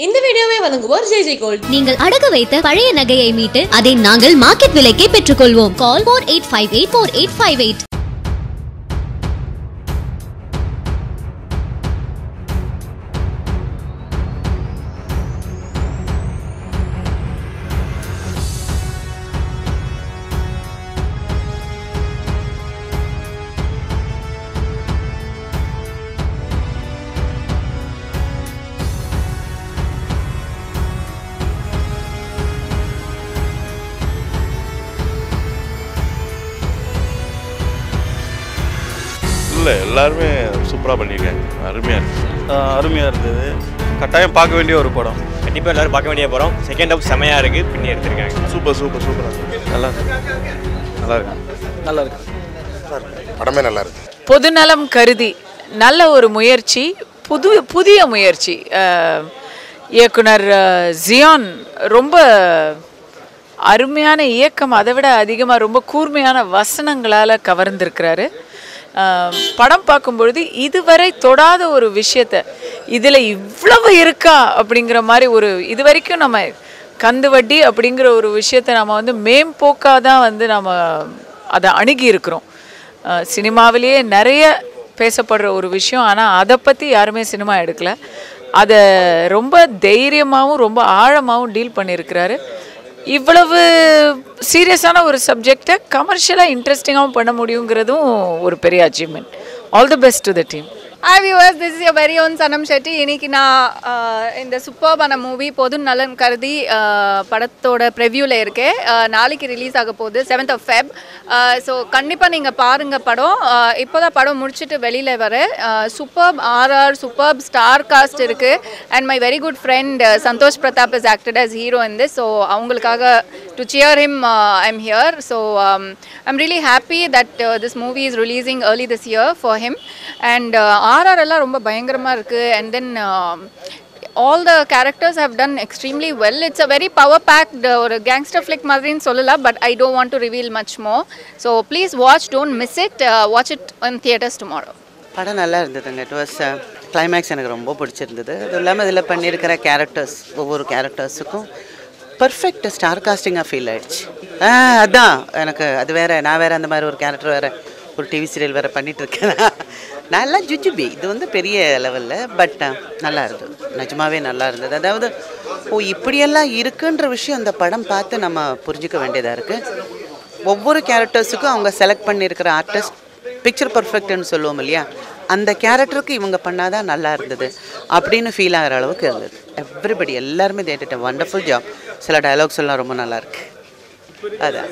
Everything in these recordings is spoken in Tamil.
இந்த வீடியோவை வழங்குவோர் ஜே ஜே கோல்ட் நீங்கள் அடகு வைத்த பழைய நகையை மீட்டு அதை நாங்கள் மார்க்கெட் விலைக்கே பெற்றுக்கொள்வோம் call four eight five eight four eight five eight இல்லை எல்லாருமே சூப்பராக பண்ணியிருக்காங்க அருமையாக இருக்கு அருமையாக இருந்தது கட்டாயம் பார்க்க வேண்டிய ஒரு படம் கண்டிப்பாக எல்லாரும் பார்க்க வேண்டிய படம் செகண்ட் ஹாஃப் செமையாக இருக்குது பின்னி எடுத்திருக்காங்க சூப்பர் சூப்பர் சூப்பராக இருக்கு நல்லா இருக்கு நல்லா இருக்கு நல்லா இருக்கு படமே நல்லா இருக்கு பொதுநலம் கருதி நல்ல ஒரு முயற்சி புது புதிய முயற்சி அஹ், இயக்குனர் அஹ், ஜியான் ரொம்ப அருமையான இயக்கம் அதை விட அதிகமாக ரொம்ப கூர்மையான வசனங்களால் கவர்ந்திருக்கிறாரு அஹ், படம் பார்க்கும்பொழுது இதுவரை தொடாத ஒரு விஷயத்த இதில் இவ்வளவு இருக்கா அப்படிங்கிற மாதிரி ஒரு இது வரைக்கும் நம்ம கந்து வட்டி அப்படிங்கிற ஒரு விஷயத்தை நம்ம வந்து மேம்போக்காக தான் வந்து நம்ம அதை அணுகி இருக்கிறோம் அஹ் சினிமாவிலேயே நிறைய பேசப்படுற ஒரு விஷயம் ஆனால் அதை பற்றி யாருமே சினிமா எடுக்கல அதை ரொம்ப தைரியமாகவும் ரொம்ப ஆழமாகவும் டீல் பண்ணியிருக்கிறாரு இவ்வளவு சீரியஸான ஒரு சப்ஜெக்டை கமர்ஷியலாக இன்ட்ரெஸ்டிங்காகவும் பண்ண முடியுங்கிறதும் ஒரு பெரிய achievement all the best to the team hi viewers this is very own Sanam Shetty இன்னைக்கு நான் ஆஹ், இந்த சூப்பர்பான மூவி பொது நலன் கருதி ஆஹ், படத்தோட ப்ரெவ்யூவில் இருக்கேன் ஆஹ், நாளைக்கு ரிலீஸ் ஆக போகுது செவன்த் ஆஃப் ஃபெப் ஸோ கண்டிப்பாக நீங்கள் பாருங்கள் படம் இப்போ தான் படம் முடிச்சுட்டு வெளியில் வர superb RR superb star cast இருக்குது and my very good friend Santhosh Prathap is acted as hero in this so அவங்களுக்காக to cheer him uh, I'm here so um, I'm really happy that uh, this movie is releasing early this year for him and uh, RR எல்லாம் ரொம்ப பயங்கரமாக இருக்குது and then um, all the characters have done extremely well it's a very power packed ஒரு gangster flick மாதிரின்னு சொல்லலாம் but I don't want to reveal much more so please watch don't miss it uh, watch it in theaters tomorrow படம் நல்லா இருந்ததுங்க இட் வாஸ் கிளைமேக்ஸ் எனக்கு ரொம்ப பிடிச்சிருந்தது அதுவும் இல்லாமல் இதில் பண்ணியிருக்கிற கேரக்டர்ஸ் ஒவ்வொரு கேரக்டர்ஸுக்கும் பர்ஃபெக்ட் ஸ்டார் காஸ்டிங்காக ஃபீல் ஆயிடுச்சு ஆ அதான் எனக்கு அது வேற நான் வேற அந்த மாதிரி ஒரு கேரக்டர் வேற ஒரு டிவி சீரியல் வேற பண்ணிட்டு இருக்கேன் நல்லா ஜுஜுபி இது வந்து பெரிய லெவலில் பட் நல்லா இருந்தது நிஜமாவே நல்லா இருந்தது அதாவது ஓ இப்படியெல்லாம் இருக்குன்ற விஷயம் அந்த படம் பார்த்து நம்ம புரிஞ்சுக்க வேண்டியதாக இருக்குது ஒவ்வொரு கேரக்டர்ஸுக்கும் அவங்க செலக்ட் பண்ணியிருக்கிற ஆர்டிஸ்ட் பிக்சர் பர்ஃபெக்ட்னு சொல்லுவோம் இல்லையா அந்த கேரக்டருக்கு இவங்க பண்ணாதான் நல்லா இருந்தது அப்படின்னு ஃபீல் ஆகிற அளவுக்கு இருந்தது எவ்ரிபடி எல்லாருமே தேட்டிட்ட வண்டர்ஃபுல் ஜாப் சில டயலாக்ஸ் எல்லாம் ரொம்ப நல்லா இருக்கு அதான்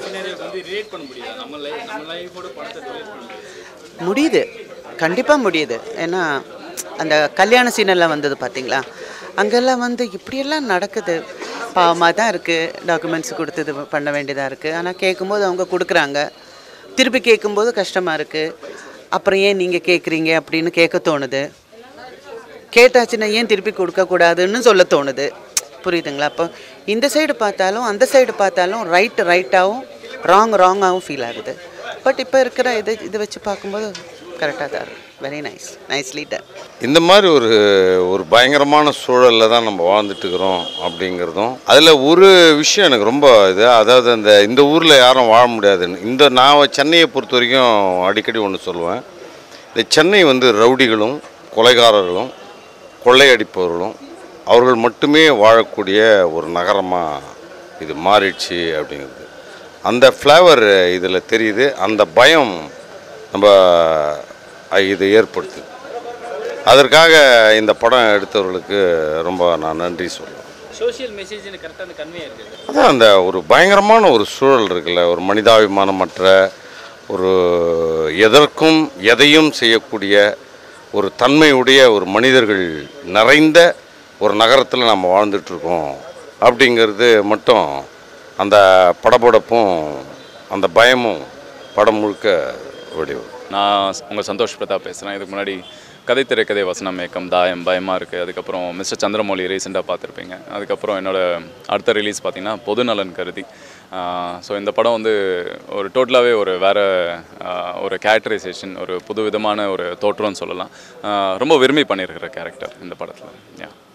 முடியுது கண்டிப்பாக முடியுது ஏன்னா அந்த கல்யாண சீனெல்லாம் வந்தது பார்த்தீங்களா அங்கெல்லாம் வந்து இப்படியெல்லாம் நடக்குது பாவமாக தான் இருக்குது டாக்குமெண்ட்ஸ் கொடுத்து இது பண்ண வேண்டியதாக இருக்குது ஆனால் கேட்கும்போது அவங்க கொடுக்குறாங்க திருப்பி கேட்கும்போது கஷ்டமாக இருக்குது அப்புறம் ஏன் நீங்கள் கேட்குறீங்க அப்படின்னு கேட்க தோணுது கேட்டாச்சுன்னா ஏன் திருப்பி கொடுக்கக்கூடாதுன்னு சொல்ல தோணுது புரியுதுங்களா அப்போ இந்த சைடு பார்த்தாலும் அந்த சைடு பார்த்தாலும் ரைட் ரைட்டாகவும் ராங் ராங்காகவும் ஃபீல் ஆகுது பட் இப்போ இருக்கிற இது இதை வச்சு பார்க்கும்போது கரெக்டாக தான் இருக்கு வெரி நைஸ் நைஸ்லி டன் இந்த மாதிரி ஒரு ஒரு பயங்கரமான சூழலில் தான் நம்ம வாழ்ந்துட்டு இருக்கிறோம் அப்படிங்கிறதும் அதில் ஒரு விஷயம் எனக்கு ரொம்ப இது அதாவது அந்த இந்த ஊரில் யாரும் வாழ முடியாதுன்னு இந்த நான் சென்னையை பொறுத்த வரைக்கும் அடிக்கடி ஒன்று சொல்லுவேன் இந்த சென்னை வந்து ரவுடிகளும் கொலைகாரர்களும் கொள்ளையடிப்பவர்களும் அவர்கள் மட்டுமே வாழக்கூடிய ஒரு நகரமாக இது மாறிடுச்சு அப்படிங்கிறது அந்த ஃப்ளேவர் இதில் தெரியுது அந்த பயம் நம்ம அஹ், இது ஏற்படுத்துது அதற்காக இந்த படம் எடுத்தவர்களுக்கு ரொம்ப நான் நன்றி சொல்லுவேன் சோஷியல் மெசேஜ் கரெக்டாக அந்த கன்வே இருக்குது அதான் அந்த ஒரு பயங்கரமான ஒரு சூழல் இருக்குல்ல ஒரு மனிதாபிமானமற்ற ஒரு எதற்கும் எதையும் செய்யக்கூடிய ஒரு தன்மையுடைய ஒரு மனிதர்கள் நிறைந்த ஒரு நகரத்தில் நம்ம வாழ்ந்துட்டு இருக்கோம் அப்படிங்கிறது மட்டும் அந்த படபடப்பும் அந்த பயமும் படம் முழுக்க வடிவு நான் உங்கள் சந்தோஷ் பிரதாப் பேசுகிறேன் இதுக்கு முன்னாடி கதை திரைக்கதை வசனம் இயக்கம் தாயம் பயமாக இருக்குது அதுக்கப்புறம் மிஸ்டர் சந்திரமௌலி ரீசெண்டாக பார்த்துருப்பீங்க அதுக்கப்புறம் என்னோட அடுத்த ரிலீஸ் பார்த்தீங்கன்னா பொதுநலன் கருதி ஸோ இந்த படம் வந்து ஒரு டோட்டலாகவே ஒரு வேறு ஒரு கேரக்டரைசேஷன் ஒரு புது விதமான ஒரு தோற்றம்னு சொல்லலாம் ஆஹ் ரொம்ப விரும்பி பண்ணியிருக்கிற கேரக்டர் இந்த படத்தில் யா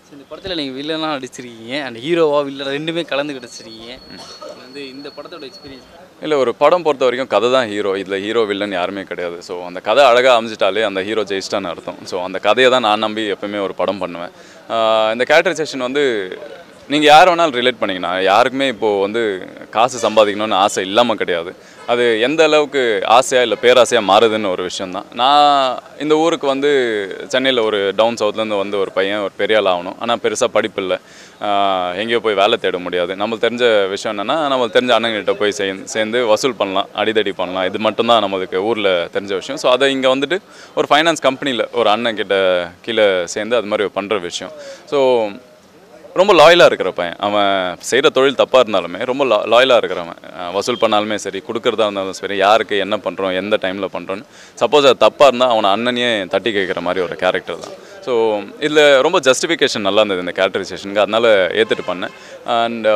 இந்த படத்தில் நீங்கள் வில்லனாக நடிச்சிருக்கீங்க அண்ட் ஹீரோவா வில்லன் ரெண்டுமே கலந்து கிடச்சிருக்கீங்க வந்து இந்த படத்தோட எக்ஸ்பீரியன்ஸ் இல்லை ஒரு படம் பொறுத்த வரைக்கும் கதை தான் ஹீரோ இதில் ஹீரோ வில்லன் யாருமே கிடையாது ஸோ அந்த கதை அழகாக அமைஞ்சிட்டாலே அந்த ஹீரோ ஜெயிச்சிட்டான்னு அர்த்தம் ஸோ அந்த கதையை தான் நான் நம்பி எப்பவுமே ஒரு படம் பண்ணுவேன் ஆஹ் இந்த கேரக்டரைசேஷன் வந்து நீங்கள் யார் வேணாலும் ரிலேட் பண்ணிங்கன்னா யாருக்குமே இப்போது வந்து காசு சம்பாதிக்கணும்னு ஆசை இல்லாமல் கிடையாது அது எந்த அளவுக்கு ஆசையாக இல்லை பேராசையாக மாறுதுன்னு ஒரு விஷயந்தான் நான் இந்த ஊருக்கு வந்து சென்னையில் ஒரு டவுன் சவுத்லேருந்து வந்து ஒரு பையன் ஒரு பெரிய ஆள் ஆகணும் ஆனால் பெருசாக படிப்பு இல்லை ஆஹ் எங்கேயோ போய் வேலை தேட முடியாது நம்மளுக்கு தெரிஞ்ச விஷயம் என்னென்னா நம்மளுக்கு தெரிஞ்ச அண்ணங்கிட்ட போய் சேர்ந்து சேர்ந்து வசூல் பண்ணலாம் அடிதடி பண்ணலாம் இது மட்டும்தான் நம்மளுக்கு ஊரில் தெரிஞ்ச விஷயம் ஸோ அதை இங்கே வந்துட்டு ஒரு ஃபைனான்ஸ் கம்பெனியில் ஒரு அண்ணன் கிட்ட கீழே சேர்ந்து அது மாதிரி பண்ணுற விஷயம் ஸோ ரொம்ப லாயலாக இருக்கிற பையன் அவன் செய்கிற தொழில் தப்பாக இருந்தாலுமே ரொம்ப லா லாயலாக இருக்கிறவன் அஹ் வசூல் பண்ணாலுமே சரி கொடுக்குறதா இருந்தாலும் சரி யாருக்கு என்ன பண்ணுறோம் எந்த டைமில் பண்ணுறோன்னு சப்போஸ் அது தப்பாக இருந்தால் அவனை அண்ணனையே தட்டி கேட்குற மாதிரி ஒரு கேரக்டர் தான் ஸோ இதில் ரொம்ப ஜஸ்டிஃபிகேஷன் நல்லா இருந்தது இந்த கேரக்டரைசேஷனுக்கு அதனால் ஏற்றுட்டு பண்ணேன் அண்ட்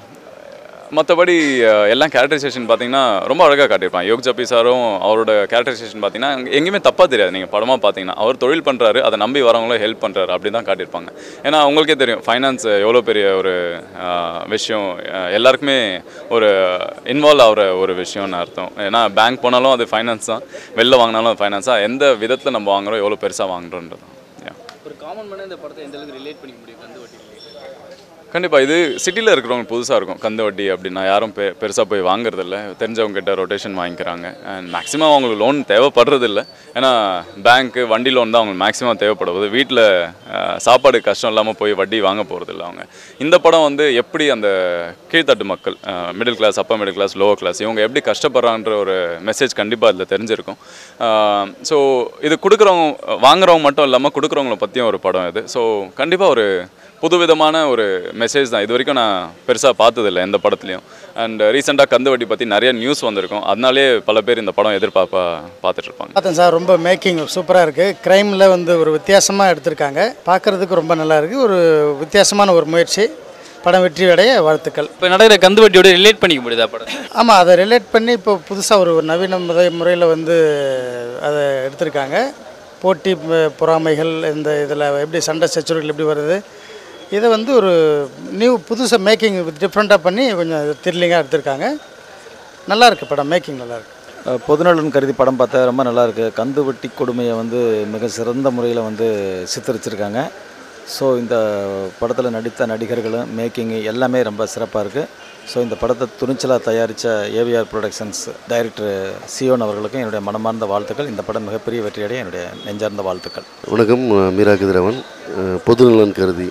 மற்றபடி எல்லாம் கேரக்டரைசேஷன் பார்த்தீங்கன்னா ரொம்ப அழகாக காட்டியிருப்பான் யோக் ஜப்பி சாரும் அவரோட கேரக்டரைசேஷன் பார்த்தீங்கன்னா அங்க எங்கேயுமே தப்பாக தெரியாது நீங்கள் படமாக பார்த்தீங்கன்னா அவர் தொழில் பண்ணுறாரு அதை நம்பி வரவங்களும் ஹெல்ப் பண்ணுறாரு அப்படி தான் காட்டியிருப்பாங்க ஏன்னா உங்களுக்கே தெரியும் ஃபைனான்ஸ் எவ்வளோ பெரிய ஒரு ஆஹ், விஷயம் ஆஹ், எல்லாருக்குமே ஒரு இன்வால்வ் ஆகிற ஒரு விஷயம்னு அர்த்தம் ஏன்னா பேங்க் போனாலும் அது ஃபைனான்ஸ் தான் வெளில வாங்கினாலும் அது ஃபைனான்ஸ் தான் எந்த விதத்தில் நம்ம வாங்குறோம் எவ்வளோ பெருசாக வாங்குறோன்றது தான் Yeah. ஒரு காமன் மேனாக இந்த படத்தை எந்த அளவுக்கு ரிலேட் பண்ணிக்க முடியும் கந்து வட்டி கண்டிப்பாக இது சிட்டியில் இருக்கிறவங்க புதுசாக இருக்கும் கந்து வட்டி அப்படின்னா யாரும் பெ பெருசாக போய் வாங்குறதில்ல தெரிஞ்சவங்க கிட்ட ரொட்டேஷன் வாங்கிக்கிறாங்க அண்ட் மேக்ஸிமம் அவங்களுக்கு லோன் தேவைப்படுறதில்ல ஏன்னா பேங்க்கு வண்டி லோன் தான் அவங்களுக்கு மேக்ஸிமம் தேவைப்படுவது வீட்டில் சாப்பாடு கஷ்டம் இல்லாமல் போய் வட்டி வாங்க போகிறதில்ல அவங்க இந்த படம் வந்து எப்படி அந்த கீழ்த்தட்டு மக்கள் middle class upper middle class lower class இவங்க எப்படி கஷ்டப்படுறான்ற ஒரு மெசேஜ் கண்டிப்பாக அதில் தெரிஞ்சிருக்கும் ஸோ இது கொடுக்குறவங்க வாங்குறவங்க மட்டும் இல்லாமல் கொடுக்குறவங்கள பற்றியும் ஒரு படம் இது ஸோ கண்டிப்பாக ஒரு புதுவிதமான ஒரு மெசேஜ் தான் இது வரைக்கும் நான் பெருசாக பார்த்ததில்ல எந்த படத்துலையும் அண்ட் ரீசெண்டாக கந்து வட்டி பற்றி நிறைய நியூஸ் வந்திருக்கும் அதனாலே பல பேர் இந்த படம் எதிர்பார்ப்பா பார்த்துட்டு இருப்பாங்க பார்த்தேன் சார் ரொம்ப மேக்கிங் சூப்பராக இருக்குது க்ரைமில் வந்து ஒரு வித்தியாசமாக எடுத்திருக்காங்க பார்க்குறதுக்கு ரொம்ப நல்லா இருக்குது ஒரு வித்தியாசமான ஒரு முயற்சி படம் வெற்றி அடைய வாழ்த்துக்கள் இப்போ நடக்கிற கந்து வட்டியோட ரிலேட் பண்ணிக்க முடியுதா படம் ஆமாம் அதை ரிலேட் பண்ணி இப்போ புதுசாக ஒரு நவீன முறை முறையில் வந்து அதை எடுத்திருக்காங்க போட்டி ப- பொறாமைகள் இந்த இதில் எப்படி சண்டை சச்சுரல் எப்படி வருது இதை வந்து ஒரு நியூ புதுசாக மேக்கிங் டிஃப்ரெண்ட்டாக பண்ணி கொஞ்சம் த்ரில்லிங்காக எடுத்திருக்காங்க நல்லா இருக்கு படம் மேக்கிங் நல்லா இருக்கு அஹ் பொதுநலன் கருதி படம் பார்த்தா ரொம்ப நல்லா இருக்கு கந்து வட்டி கொடுமையை வந்து மிக சிறந்த முறையில் வந்து சித்தரிச்சிருக்காங்க ஸோ இந்த படத்தில் நடித்த நடிகர்களும் மேக்கிங்கு எல்லாமே ரொம்ப சிறப்பாக இருக்குது ஸோ இந்த படத்தை துணிச்சலாக தயாரித்த ஏவிஆர் ப்ரொடக்ஷன்ஸ் டைரக்டர் சியோன் அவர்களுக்கும் என்னுடைய மனமார்ந்த வாழ்த்துக்கள் இந்த படம் மிகப்பெரிய வெற்றியடைய என்னுடைய நெஞ்சார்ந்த வாழ்த்துக்கள் வணக்கம் நான் மீரா கதிரவன் அஹ், பொதுநலன் கருதி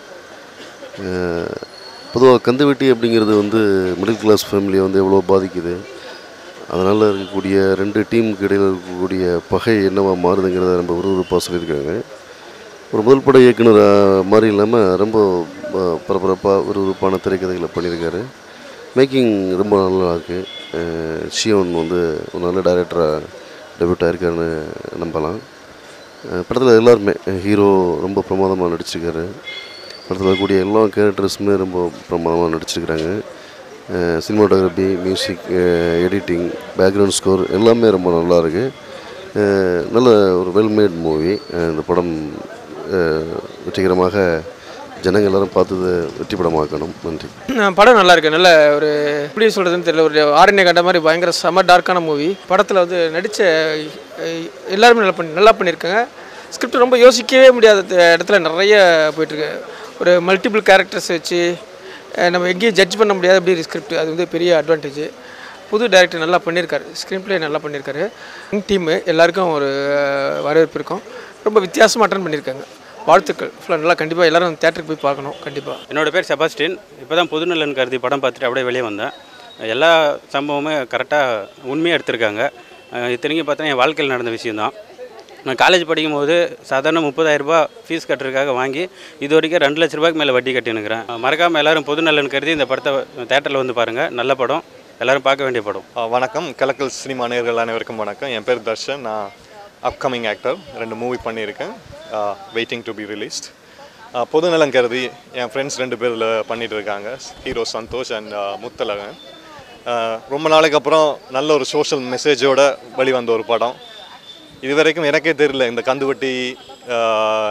பொதுவாக கந்துவெட்டி அப்படிங்கிறது வந்து மிடில் கிளாஸ் ஃபேமிலியை வந்து எவ்வளோ பாதிக்குது அதனால் இருக்கக்கூடிய ரெண்டு டீமுக்கு இடையில் இருக்கக்கூடிய பகை என்னவா மாறுதுங்கிறத ரொம்ப விறுவிறுப்பாக சொல்லியிருக்காங்க ஒரு முதல் பட இயக்குனர் அஹ், மாதிரி இல்லாமல் ரொம்ப அஹ், பரபரப்பாக விறுவிறுப்பான திரைக்கதைகளை பண்ணியிருக்காரு மேக்கிங் ரொம்ப நல்லா இருக்குது ஷியோன் வந்து ஒரு நல்ல டைரக்டராக டெபியூட் ஆயிருக்காருன்னு நம்பலாம் படத்தில் எல்லாருமே ஹீரோ ரொம்ப பிரமாதமாக நடிச்சிருக்காரு படத்தில் இருக்கக்கூடிய எல்லா கேரக்டர்ஸுமே ரொம்ப பிரமாதமாக நடிச்சிருக்கிறாங்க cinematography music editing background score எல்லாமே ரொம்ப நல்லா இருக்கு அஹ் நல்ல ஒரு வெல்மேட் மூவி இந்த படம் அஹ், வெற்றிகரமாக ஜனங்கள் எல்லாரும் பார்த்தது வெற்றி படமாக்கணும் நன்றி படம் நல்லா இருக்கு நல்ல ஒரு எப்படி சொல்கிறதுன்னு தெரியல ஒரு ஆரண்ய கண்ட மாதிரி பயங்கர செம டார்க்கான மூவி படத்தில் வந்து நடித்த எல்லாருமே நல்லா பண்ணி நல்லா பண்ணியிருக்காங்க ஸ்கிரிப்ட் ரொம்ப யோசிக்கவே முடியாத த- இடத்துல நிறைய போயிட்டுருக்கு ஒரு மல்டிபிள் கேரக்டர்ஸ் வச்சு அஹ், நம்ம எங்கேயும் ஜட்ஜ் பண்ண முடியாத அப்படி ஸ்கிரிப்ட் அது வந்து பெரிய அட்வான்டேஜ் புது டைரக்டர் நல்லா பண்ணியிருக்காரு ஸ்க்ரீன் ப்ளே நல்லா பண்ணியிருக்காரு டீமு எல்லாருக்கும் ஒரு அஹ், வரவேற்பு இருக்கும் ரொம்ப வித்தியாசமாக அட்டன் பண்ணியிருக்காங்க வாழ்த்துக்கள் ஃபுல்லாக நல்லா கண்டிப்பாக எல்லாரும் தேட்டருக்கு போய் பார்க்கணும் கண்டிப்பாக என்னோட பேர் செபாஸ்டின் இப்போ தான் புதுநலன் கருதி படம் பார்த்துட்டு அப்படியே வெளியே வந்தேன் எல்லா சம்பவமுமே கரெக்டாக உண்மையாக எடுத்திருக்காங்க அஹ் இத்தனைக்கும் பார்த்தா என் வாழ்க்கையில் நடந்த விஷயம்தான் நான் காலேஜ் படிக்கும்போது சாதாரண முப்பதாயிரரூபா ஃபீஸ் கட்டுறதுக்காக வாங்கி இது வரைக்கும் ரெண்டு லட்ச ரூபாய்க்கு மேலே வட்டி கட்டினுக்கிறேன் மறக்காமல் எல்லாரும் பொதுநலன் கருதி இந்த படத்தை தேட்டரில் வந்து பாருங்கள் நல்ல படம் எல்லாரும் பார்க்க வேண்டிய படம் ஆ, வணக்கம் கலக்கல் சினிமா நேயர்கள் அனைவருக்கும் வணக்கம் என் பேர் தர்ஷன் நான் அப்கமிங் ஆக்டர் ரெண்டு மூவி பண்ணியிருக்கேன் waiting to be released Pothunalam Karuthi என் ஃப்ரெண்ட்ஸ் ரெண்டு பேரில் பண்ணிட்டு இருக்காங்க ஹீரோ சந்தோஷ் அண்ட் முத்தலகன் ஆ, ரொம்ப நாளைக்கு அப்புறம் நல்ல ஒரு சோஷியல் மெசேஜோட வெளிவந்த ஒரு படம் இது வரைக்கும் எனக்கே தெரியல இந்த கந்துவட்டி ஆ,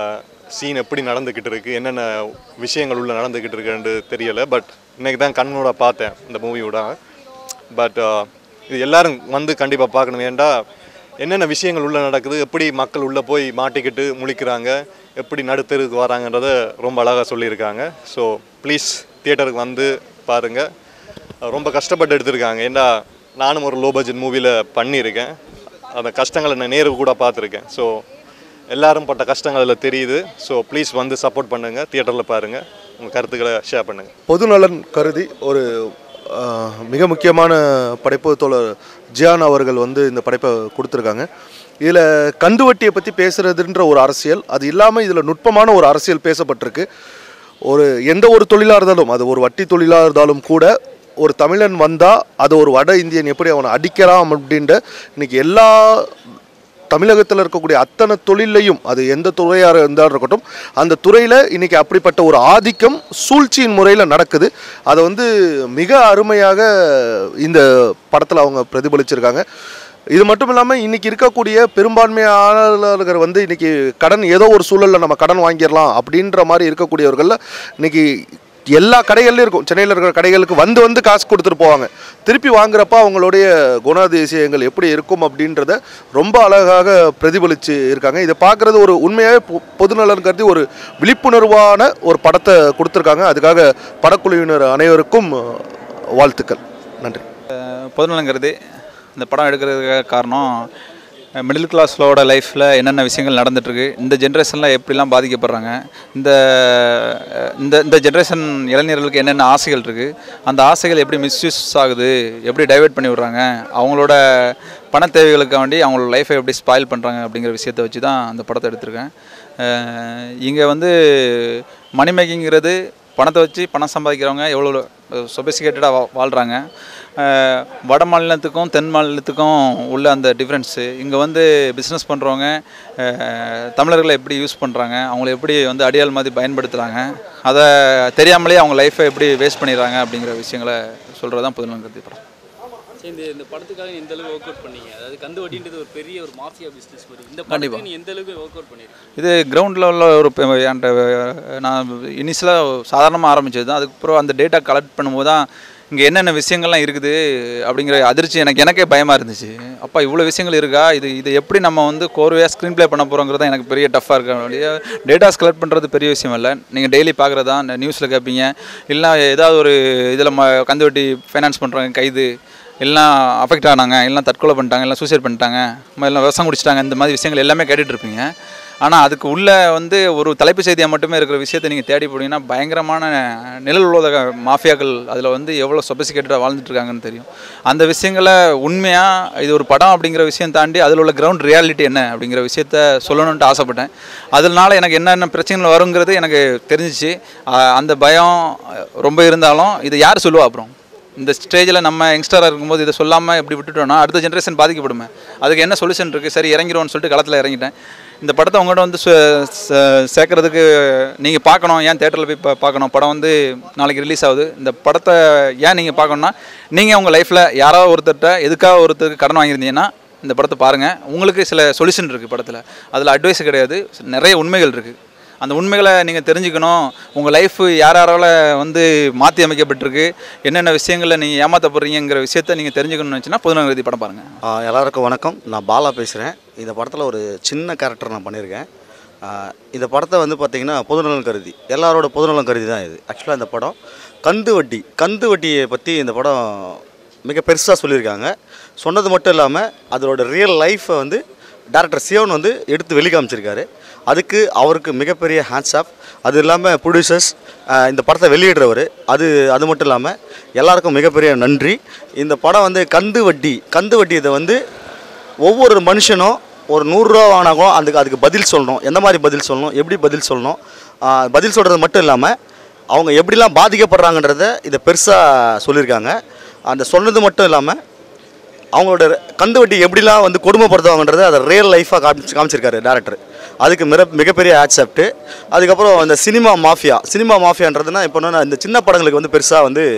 சீன் எப்படி நடந்துக்கிட்டு இருக்கு என்னென்ன விஷயங்கள் உள்ள நடந்துக்கிட்டு இருக்குன்னு தெரியலை பட் இன்னைக்கு தான் கண்ணோட பார்த்தேன் இந்த மூவியோட பட் இது எல்லாரும் வந்து கண்டிப்பாக பார்க்கணும் ஏன்டா என்னென்ன விஷயங்கள் உள்ள நடக்குது எப்படி மக்கள் உள்ளே போய் மாட்டிக்கிட்டு முழிக்கிறாங்க எப்படி நடுத்தருக்கு வராங்கன்றத ரொம்ப அழகாக சொல்லியிருக்காங்க ஸோ ப்ளீஸ் தியேட்டருக்கு வந்து பாருங்கள் ரொம்ப கஷ்டப்பட்டு எடுத்திருக்காங்க ஏன்டா நானும் ஒரு லோ பட்ஜெட் மூவியில் பண்ணியிருக்கேன் அந்த கஷ்டங்களை நான் நேரு கூட பார்த்துருக்கேன் ஸோ எல்லாரும் பட்ட கஷ்டங்கள் அதில் தெரியுது ஸோ ப்ளீஸ் வந்து சப்போர்ட் பண்ணுங்கள் தியேட்டரில் பாருங்கள் உங்கள் கருத்துக்களை ஷேர் பண்ணுங்கள் பொதுநலன் கருதி ஒரு ஆஹ், மிக முக்கியமான படைப்பு தோழர் ஜியான் அவர்கள் வந்து இந்த படைப்பை கொடுத்துருக்காங்க இதில் கந்துவட்டியை பற்றி பேசுகிறதுன்ற ஒரு அரசியல் அது இல்லாமல் இதில் நுட்பமான ஒரு அரசியல் பேசப்பட்டிருக்கு ஒரு எந்த ஒரு தொழிலாக இருந்தாலும் அது ஒரு வட்டி தொழிலாக இருந்தாலும் கூட ஒரு தமிழன் வந்தால் அது ஒரு வட இந்தியன் எப்படி அவனை அடிக்கலாம் அப்படின்ற இன்னைக்கு எல்லா தமிழகத்தில் இருக்கக்கூடிய அத்தனை தொழிலையும் அது எந்த துறையாக இருந்தாலும் இருக்கட்டும் அந்த துறையில் இன்னைக்கு அப்படிப்பட்ட ஒரு ஆதிக்கம் சூழ்ச்சியின் முறையில் நடக்குது அதை வந்து மிக அருமையாக இந்த படத்தில் அவங்க பிரதிபலிச்சிருக்காங்க இது மட்டும் இல்லாமல் இன்னைக்கு இருக்கக்கூடிய பெரும்பான்மையாளர்கள் வந்து இன்னைக்கு கடன் ஏதோ ஒரு சூழலில் நம்ம கடன் வாங்கிடலாம் அப்படின்ற மாதிரி இருக்கக்கூடியவர்கள் இன்னைக்கு எல்லா கடைகள்லையும் இருக்கும் சென்னையில் இருக்கிற கடைகளுக்கு வந்து வந்து காசு கொடுத்துட்டு போவாங்க திருப்பி வாங்குறப்ப அவங்களுடைய குணாதிசயங்கள் எப்படி இருக்கும் அப்படின்றத ரொம்ப அழகாக பிரதிபலித்து இருக்காங்க இதை பார்க்குறது ஒரு உண்மையாகவே பொ- பொதுநலன் கருதி ஒரு விழிப்புணர்வான ஒரு படத்தை கொடுத்துருக்காங்க அதுக்காக படக்குழுவினர் அனைவருக்கும் வாழ்த்துக்கள் நன்றி பொதுநலங்கிறது இந்த படம் எடுக்கிறதுக்கு காரணம் மிடில் கிளாஸ்லோட லைஃப்பில் என்னென்ன விஷயங்கள் நடந்துட்டுருக்கு இந்த ஜென்ரேஷனில் எப்படிலாம் பாதிக்கப்படுறாங்க இந்த அஹ், இந்த இந்த ஜென்ரேஷன் இளைஞர்களுக்கு என்னென்ன ஆசைகள் இருக்குது அந்த ஆசைகள் எப்படி மிஸ்யூஸ் ஆகுது எப்படி டைவர்ட் பண்ணி விடுறாங்க அவங்களோட பண தேவைகளுக்கு வேண்டி அவங்களோட லைஃப்பை எப்படி ஸ்பாயில் பண்ணுறாங்க அப்படிங்கிற விஷயத்தை வச்சு தான் அந்த படத்தை எடுத்திருக்கேன் இங்கே வந்து மணி மேக்கிங்கிறது பணத்தை வச்சு பணம் சம்பாதிக்கிறவங்க எவ்வளோ சொபிசிகேட்டடாக வாழ்கிறாங்க வட மாநிலத்துக்கும் தென் மாநிலத்துக்கும் உள்ள அந்த டிஃப்ரென்ஸு இங்கே வந்து பிஸ்னஸ் பண்ணுறவங்க தமிழர்களை எப்படி யூஸ் பண்ணுறாங்க அவங்கள எப்படி வந்து அடியாள் மாதிரி பயன்படுத்துகிறாங்க அதை தெரியாமலே அவங்க லைஃப்பை எப்படி வேஸ்ட் பண்ணிடுறாங்க அப்படிங்கிற விஷயங்களை சொல்கிறது தான் புதுநலம் கருதி படம் சரி இந்த இந்த படத்துக்காக எந்த அளவுக்கு ஒர்க் அவுட் பண்ணீங்க அதாவது கந்து வட்டின்றது ஒரு பெரிய ஒரு மாஃபியா பிஸ்னஸ் மாதிரி இந்த கண்டிப்பா. படத்துக்கு நீ எந்த அளவுக்கு ஒர்க் அவுட் பண்ணிருக்கீங்க இது கிரவுண்ட் லெவலில் ஒரு பெ- என்கிட்ட நான் இனிஷியலாக சாதாரணமாக ஆரம்பிச்சது தான் அதுக்கப்புறம் அந்த டேட்டா கலெக்ட் பண்ணும்போது தான் இங்கே என்னென்ன விஷயங்கள்லாம் இருக்குது அப்படிங்கிற அதிர்ச்சி எனக்கு எனக்கே பயமாக இருந்துச்சு அப்பா இவ்வளோ விஷயங்கள் இருக்கா இது இது எப்படி நம்ம வந்து கோர்வையாக ஸ்க்ரீன் ப்ளே பண்ண போகிறோங்கிறது தான் எனக்கு பெரிய டஃப்பாக இருக்கு டேட்டாஸ் கலெக்ட் பண்ணுறது பெரிய விஷயம் இல்லை நீங்கள் டெய்லி பார்க்குறதா நியூஸில் கேட்பீங்க இல்லை ஏதாவது ஒரு இதில் ம கந்து வட்டி ஃபைனான்ஸ் பண்ணுறவங்க கைது எல்லாம் அஃபெக்ட் ஆனாங்க எல்லாம் தற்கொலை பண்ணிட்டாங்க எல்லாம் சூசைட் பண்ணிட்டாங்க ம, எல்லாம் விஷம் குடிச்சிட்டாங்க இந்த மாதிரி விஷயங்கள் எல்லாமே கேட்டுட்டு இருப்பீங்க ஆனால் அதுக்கு உள்ள வந்து ஒரு தலைப்பு செய்தியாக மட்டுமே இருக்கிற விஷயத்தை நீங்கள் தேடி போனீங்கன்னா பயங்கரமான நிழல் உலக மாஃபியாக்கள் அதில் வந்து எவ்வளோ சொபிசிகேட்டடாக வாழ்ந்துட்டு இருக்காங்கன்னு தெரியும் அந்த விஷயங்களை உண்மையாக இது ஒரு படம் அப்படிங்கிற விஷயம் தாண்டி அதில் உள்ள கிரவுண்ட் ரியாலிட்டி என்ன அப்படிங்கிற விஷயத்த சொல்லணுன்ட்டு ஆசைப்பட்டேன் அதனால எனக்கு என்னென்ன பிரச்சனைகள் வருங்கிறது எனக்கு தெரிஞ்சிச்சு ஆஹ் அந்த பயம் ரொம்ப இருந்தாலும் இதை யார் சொல்லுவா அப்புறம் இந்த ஸ்டேஜில் நம்ம யங்ஸ்டராக இருக்கும்போது இதை சொல்லாமல் எப்படி விட்டுட்டோம்னா அடுத்த ஜென்ரேஷன் பாதிக்கப்படுமே அதுக்கு என்ன சொல்யூஷன் இருக்குது சரி இறங்கிடுவோம்னு சொல்லிட்டு களத்தில் இறங்கிட்டேன் இந்த படத்தை உங்கள்கிட்ட வந்து சே- சே- சேர்க்கறதுக்கு நீங்கள் பார்க்கணும் ஏன் தேட்டரில் போய் பா- பார்க்கணும் படம் வந்து நாளைக்கு ரிலீஸ் ஆகுது இந்த படத்தை ஏன் நீங்கள் பார்க்கணுன்னா நீங்கள் உங்கள் லைஃப்பில் யாராவது ஒருத்தர்கிட்ட எதுக்காக ஒருத்தருக்கு கடன் வாங்கியிருந்தீங்கன்னா இந்த படத்தை பாருங்கள் உங்களுக்கு சில சொல்யூஷன் இருக்குது படத்தில் அதில் அட்வைஸ் கிடையாது நிறைய உண்மைகள் இருக்குது அந்த உண்மைகளை நீங்கள் தெரிஞ்சுக்கணும் உங்கள் லைஃப் யார் யாரால வந்து மாற்றி அமைக்கப்பட்டிருக்கு என்னென்ன விஷயங்களில் நீங்கள் ஏமாற்றப்படுறீங்கிற விஷயத்த நீங்கள் தெரிஞ்சுக்கணும்னு நினச்சின்னா பொதுநகரதி படம் பாருங்கள் ஆ, எல்லாருக்கும் வணக்கம் நான் பாலா பேசுகிறேன் இந்த படத்தில் ஒரு சின்ன கேரக்டர் நான் பண்ணியிருக்கேன் ஆ, இந்த படத்தை வந்து பார்த்திங்கன்னா பொதுநலன் கருதி எல்லாரோட பொதுநலன் கருதி தான் இது ஆக்சுவலாக இந்த படம் கந்து வட்டி கந்து வட்டியை பற்றி இந்த படம் மிக பெருசாக சொல்லியிருக்காங்க சொன்னது மட்டும் இல்லாமல் அதோட ரியல் லைஃப்பை வந்து டேரக்டர் சியோன் வந்து எடுத்து வெளி காமிச்சிருக்காரு அதுக்கு அவருக்கு மிகப்பெரிய ஹேண்ட்ஸ் ஆஃப் அது இல்லாமல் ப்ரொடியூசர்ஸ் இந்த படத்தை வெளியிடுறவர் அது அது மட்டும் இல்லாமல் எல்லாருக்கும் மிகப்பெரிய நன்றி இந்த படம் வந்து கந்து வட்டி கந்து வட்டி இதை வந்து ஒவ்வொரு மனுஷனும் ஒரு நூறுரூவா வாங்கினாலும் அதுக்கு அதுக்கு பதில் சொல்லணும் எந்த மாதிரி பதில் சொல்லணும் எப்படி பதில் சொல்லணும் ஆஹ் பதில் சொல்கிறது மட்டும் இல்லாமல் அவங்க எப்படிலாம் பாதிக்கப்படுறாங்கன்றத இதை பெருசாக சொல்லியிருக்காங்க அந்த சொன்னது மட்டும் இல்லாமல் அவங்களோட கந்து வட்டி எப்படிலாம் வந்து கொடுமைப்படுத்துவாங்கன்றதை அதை ரியல் லைஃபாக காமிச்சு காமிச்சிருக்காரு டேரக்டர் அதுக்கு மிக மிகப்பெரிய ஆக்செப்ட் அதுக்கப்புறம் இந்த சினிமா மாஃபியா சினிமா மாஃபியான்றதுனா இப்போ என்னன்னா இந்த சின்ன படங்களுக்கு வந்து பெருசாக வந்து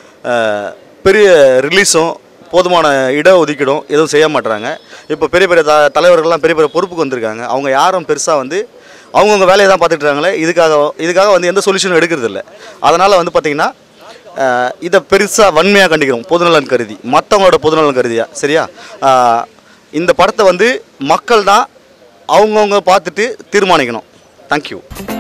அஹ், பெரிய ரிலீஸும் போதுமான இட ஒதுக்கீடும் எதுவும் செய்ய மாட்டுறாங்க இப்போ பெரிய பெரிய த தலைவர்கள்லாம் பெரிய பெரிய பொறுப்புக்கு வந்திருக்காங்க அவங்க யாரும் பெருசாக வந்து அவங்கவுங்க வேலையை தான் பார்த்துட்டு இருக்காங்களே இதுக்காக இதுக்காக வந்து எந்த சொல்யூஷனும் எடுக்கிறது இல்லை அதனால் வந்து பார்த்திங்கன்னா அஹ், இதை பெருசாக வன்மையாக கண்டிக்கிறோம் பொதுநலன் கருதி மற்றவங்களோட பொதுநலன் கருதியா சரியா அஹ், இந்த படத்தை வந்து மக்கள் தான் அவங்கவுங்க பார்த்துட்டு தீர்மானிக்கணும் தேங்க்யூ